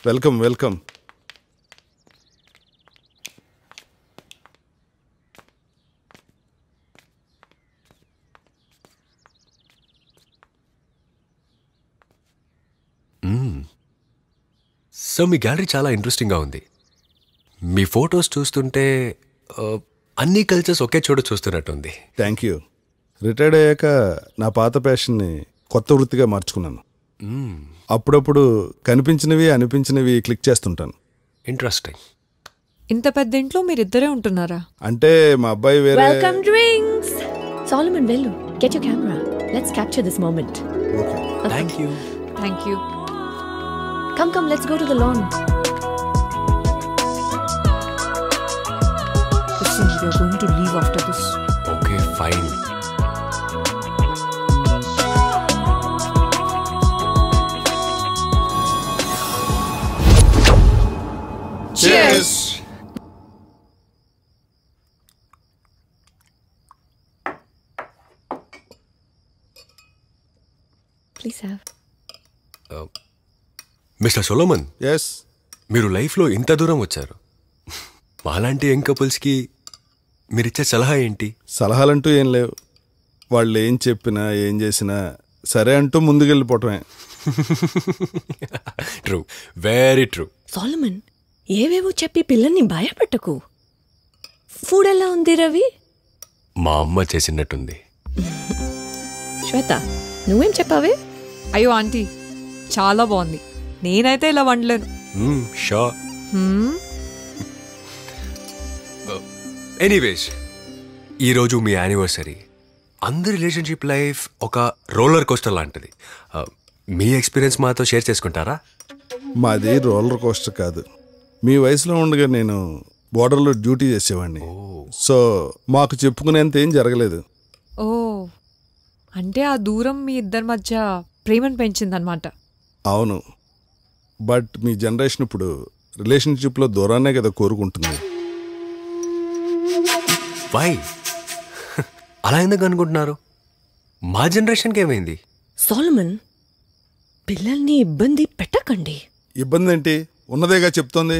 Welcome welcome so మీ gallery చాలా ఇంట్రెస్టింగ్గా ఉంది మీ ఫొటోస్ చూస్తుంటే ఆ, అన్ని కల్చర్స్ ఒకే చోట చూస్తున్నట్టుంది థ్యాంక్ యూ రిటైర్డ్ అయ్యాక నా పాత ప్యాషన్ని కొత్త వృత్తిగా మార్చుకున్నాను అప్పుడప్పుడు కనిపించినవి అనిపించినవి క్లిక్ చేస్తుంటాను ఇంట్రెస్టింగ్ ఇంత పెద్ద ఇంట్లో మీరిద్దరే ఉంటున్నారా అంటే మా అబ్బాయి వేరే Welcome drinks! Solomon Vellu, get your camera. Let's capture this moment. Okay thank you thank you Come, come, let's go to the lawn. Listen, we are going to leave after this. Okay fine Cheers! Please have. Mr Solomon yes మీరు లైఫ్లో ఇంత దూరం వచ్చారు మాలాంటి young కపుల్స్కి మీరిచ్చే సలహా ఏంటి సలహాలంటూ ఏం లేవు వాళ్ళు ఏం చెప్పినా ఏం చేసినా సరే అంటూ ముందుకెళ్ళిపోవటమే ట్రూ వెరీ ట్రూ Solomon, ఏవేవో చెప్పి పిల్లల్ని భయపెట్టకు ఫుడ్ ఎలా ఉంది రవి మా అమ్మ చేసినట్టుంది శ్వేత నువ్వేం చెప్పావే అయ్యో ఆంటీ చాలా బాగుంది నేనైతే ఇలా వండలేను షా హ్మ్? ఎనీవేస్ ఈరోజు మీ యానివర్సరీ అందరి రిలేషన్షిప్ లైఫ్ ఒక రోలర్ కోస్టర్ లాంటిది Uh, మీ ఎక్స్పీరియన్స్ మాతో షేర్ చేసుకుంటారా మాది రోలర్ కోస్టర్ కాదు మీ వయసులో ఉండగా నేను బోర్డర్లో డ్యూటీ చేసేవాడిని సో మాకు చెప్పుకునేంత ఏం జరగలేదు ఓ అంటే ఆ దూరం మీ ఇద్దరి మధ్య ప్రేమను పెంచిందనమాట అవును బట్ మీ జనరేషన్ ఇప్పుడు రిలేషన్షిప్లో దూరాన్నే కదా కోరుకుంటుంది వై అలా ఎందుకు అనుకుంటున్నారు మా జనరేషన్కి ఏమైంది సోలమన్ పిల్లల్ని ఇబ్బంది పెట్టకండి ఇబ్బంది ఏంటి ఉన్నదేగా చెప్తోంది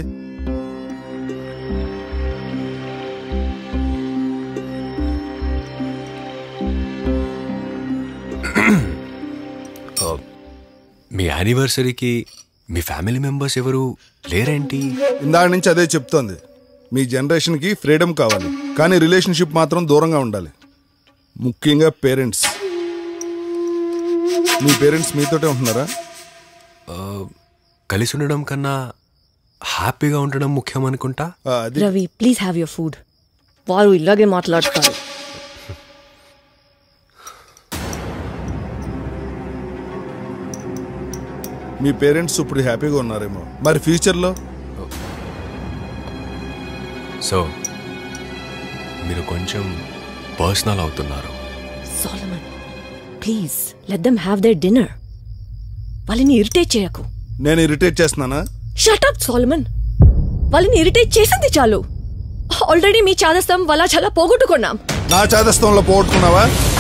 మీ యానివర్సరీకి మీ ఫ్యామిలీ మెంబర్స్ ఎవరు లేరేంటి ఇందాక నుంచి అదే చెప్తోంది మీ జనరేషన్కి ఫ్రీడమ్ కావాలి కానీ రిలేషన్షిప్ మాత్రం దూరంగా ఉండాలి ముఖ్యంగా పేరెంట్స్ మీ పేరెంట్స్ మీతోటే ఉంటున్నారా కలిసి ఉండడం కన్నా హ్యాపీగా ఉండడం ముఖ్యం అనుకుంటా ఆ, అది Ravi please have your food వారు ఇలాగే మాట్లాడతారు మీ పేరెంట్స్ ఇప్పుడు హ్యాపీగా ఉన్నారేమో మరి ఫ్యూచర్లో సో మీరు కొంచెం పర్సనల్ అవుతున్నారు Solomon please let them have their dinner వాళ్ళని ఇరిటేట్ చేయకు నేను ఇరిటేట్ చేస్తున్నానా షటప్ సోలమన్ వాళ్ళని ఇరిటేట్ చేసింది చాలు ఆల్రెడీ మీ చాదస్తం వల్ల చాలా పోగొట్టుకున్నాం నా చాదస్తంలో పోగొట్టుకున్నావా